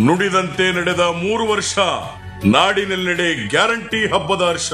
ನುಡಿದಂತೆ ನಡೆದ ಮೂರು ವರ್ಷ ನಾಡಿನೆಲ್ಲೆಡೆ ಗ್ಯಾರಂಟಿ ಹಬ್ಬದ ಹರ್ಷ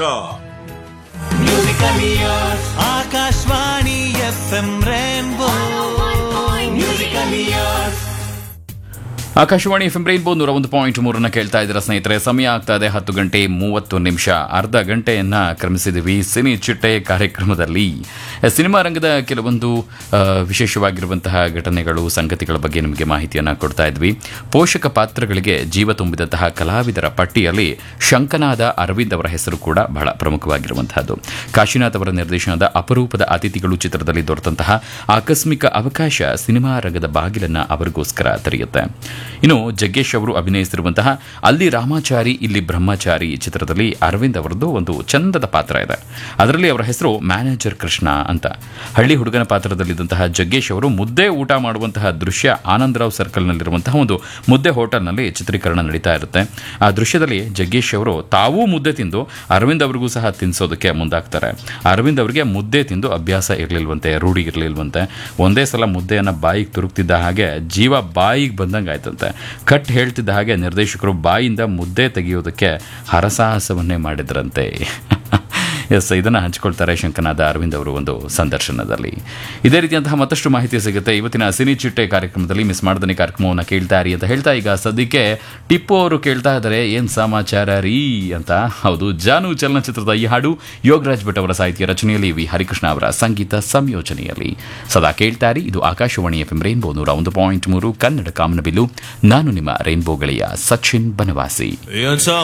Akashvani F M rainbow musical years Akashvani F rainbow ನೂರ ಒಂದು ಪಾಯಿಂಟ್ ಮೂರನ್ನ ಕೇಳ್ತಾ ಇದ್ದೀರಾ ಸ್ನೇಹಿತರೆ ಸಮಯ ಆಗ್ತಾ ಇದೆ ಹತ್ತು ಗಂಟೆ ಮೂವತ್ತು ನಿಮಿಷ ಅರ್ಧ ಗಂಟೆಯನ್ನ ಕ್ರಮಿಸಿದ್ದೀವಿ ಸಿನಿ ಚಿಟ್ಟೆ ಕಾರ್ಯಕ್ರಮದಲ್ಲಿ ಸಿನಿಮಾ ರಂಗದ ಕೆಲವೊಂದು ಆ, ವಿಶೇಷವಾಗಿರುವಂತಹ ಘಟನೆಗಳು ಸಂಗತಿಗಳ ಬಗ್ಗೆ ನಿಮಗೆ ಮಾಹಿತಿಯನ್ನು ಕೊಡ್ತಾ ಇದ್ವಿ ಪೋಷಕ ಪಾತ್ರಗಳಿಗೆ ಜೀವ ತುಂಬಿದಂತಹ ಕಲಾವಿದರ ಪಟ್ಟಿಯಲ್ಲಿ ಶಂಕನಾದ ಅರವಿಂದ್ ಅವರ ಹೆಸರು ಕೂಡ ಬಹಳ ಪ್ರಮುಖವಾಗಿರುವಂತಹದ್ದು ಕಾಶಿನಾಥ್ ಅವರ ನಿರ್ದೇಶನದ ಅಪರೂಪದ ಅತಿಥಿಗಳು ಚಿತ್ರದಲ್ಲಿ ದೊರೆತಂತಹ ಆಕಸ್ಮಿಕ ಅವಕಾಶ ಸಿನಿಮಾ ರಂಗದ ಬಾಗಿಲನ್ನ ಅವರಿಗೋಸ್ಕರ ತೆರೆಯುತ್ತೆ ಇನ್ನು ಜಗ್ಗೇಶ್ ಅವರು ಅಭಿನಯಿಸಿರುವಂತಹ ಅಲ್ಲಿ ರಾಮಾಚಾರಿ ಇಲ್ಲಿ ಬ್ರಹ್ಮಚಾರಿ ಚಿತ್ರದಲ್ಲಿ ಅರವಿಂದ್ ಅವರದ್ದು ಒಂದು ಚಂದದ ಪಾತ್ರ ಇದೆ ಅದರಲ್ಲಿ ಅವರ ಹೆಸರು ಮ್ಯಾನೇಜರ್ ಕೃಷ್ಣ ಅಂತ ಹಳ್ಳಿ ಹುಡುಗನ ಪಾತ್ರದಲ್ಲಿದ್ದಂತಹ ಜಗ್ಗೇಶ್ ಅವರು ಮುದ್ದೆ ಊಟ ಮಾಡುವಂತಹ ದೃಶ್ಯ ಆನಂದರಾವ್ ಸರ್ಕಲ್ನಲ್ಲಿರುವಂತಹ ಒಂದು ಮುದ್ದೆ ಹೋಟೆಲ್ನಲ್ಲಿ ಚಿತ್ರೀಕರಣ ನಡೀತಾ ಇರುತ್ತೆ ಆ ದೃಶ್ಯದಲ್ಲಿ ಜಗ್ಗೇಶ್ ಅವರು ತಾವೂ ಮುದ್ದೆ ತಿಂದು ಅರವಿಂದ್ ಅವರಿಗೂ ಸಹ ತಿನ್ನಿಸೋದಕ್ಕೆ ಮುಂದಾಗ್ತಾರೆ ಅರವಿಂದ್ ಅವರಿಗೆ ಮುದ್ದೆ ತಿಂದು ಅಭ್ಯಾಸ ಇರಲಿಲ್ವಂತೆ ರೂಢಿ ಇರಲಿಲ್ವಂತೆ ಒಂದೇ ಸಲ ಮುದ್ದೆಯನ್ನು ಬಾಯಿಗೆ ತುರುಕ್ತಿದ್ದ ಹಾಗೆ ಜೀವ ಬಾಯಿಗೆ ಬಂದಂಗೆ ಆಯ್ತಂತೆ ಕಟ್ ಹೇಳ್ತಿದ್ದ ಹಾಗೆ ನಿರ್ದೇಶಕರು ಬಾಯಿಂದ ಮುದ್ದೆ ತೆಗೆಯೋದಕ್ಕೆ ಹರಸಾಹಸವನ್ನೇ ಮಾಡಿದ್ರಂತೆ ಎಸ್ ಇದನ್ನು ಹಂಚಿಕೊಳ್ತಾರೆ ಶಂಕನಾದ ಅರವಿಂದ್ ಅವರು ಒಂದು ಸಂದರ್ಶನದಲ್ಲಿ ಇದೇ ರೀತಿಯಂತಹ ಮತ್ತಷ್ಟು ಮಾಹಿತಿ ಸಿಗುತ್ತೆ ಇವತ್ತಿನ ಸಿನಿ ಚಿಟ್ಟೆ ಕಾರ್ಯಕ್ರಮದಲ್ಲಿ ಮಿಸ್ ಮಾಡ್ದನಿ ಕಾರ್ಯಕ್ರಮವನ್ನು ಕೇಳ್ತಾ ಇರಿ ಅಂತ ಹೇಳ್ತಾ ಈಗ ಸದ್ಯಕ್ಕೆ ಟಿಪ್ಪು ಅವರು ಕೇಳ್ತಾ ಇದ್ದಾರೆ ಏನ್ ಸಮಾಚಾರ ರೀ ಅಂತ ಹೌದು ಜಾನು ಚಲನಚಿತ್ರದ ಈ ಹಾಡು ಯೋಗರಾಜ್ ಭಟ್ ಅವರ ಸಾಹಿತ್ಯ ರಚನೆಯಲ್ಲಿ ವಿ ಹರಿಕೃಷ್ಣ ಅವರ ಸಂಗೀತ ಸಂಯೋಜನೆಯಲ್ಲಿ ಸದಾ ಕೇಳ್ತಾ ಇರಿ ಇದು ಆಕಾಶವಾಣಿ ಎಫ್ ಎಂ ರೈನ್ಬೋ ನೂರ ಒಂದು ಪಾಯಿಂಟ್ ಮೂರು ಕನ್ನಡ ಕಾಮನಬಿಲ್ಲು ನಾನು ನಿಮ್ಮ ರೈನ್ಬೋ ಗೆಳೆಯ ಸಚಿನ್ ಬನವಾಸಿ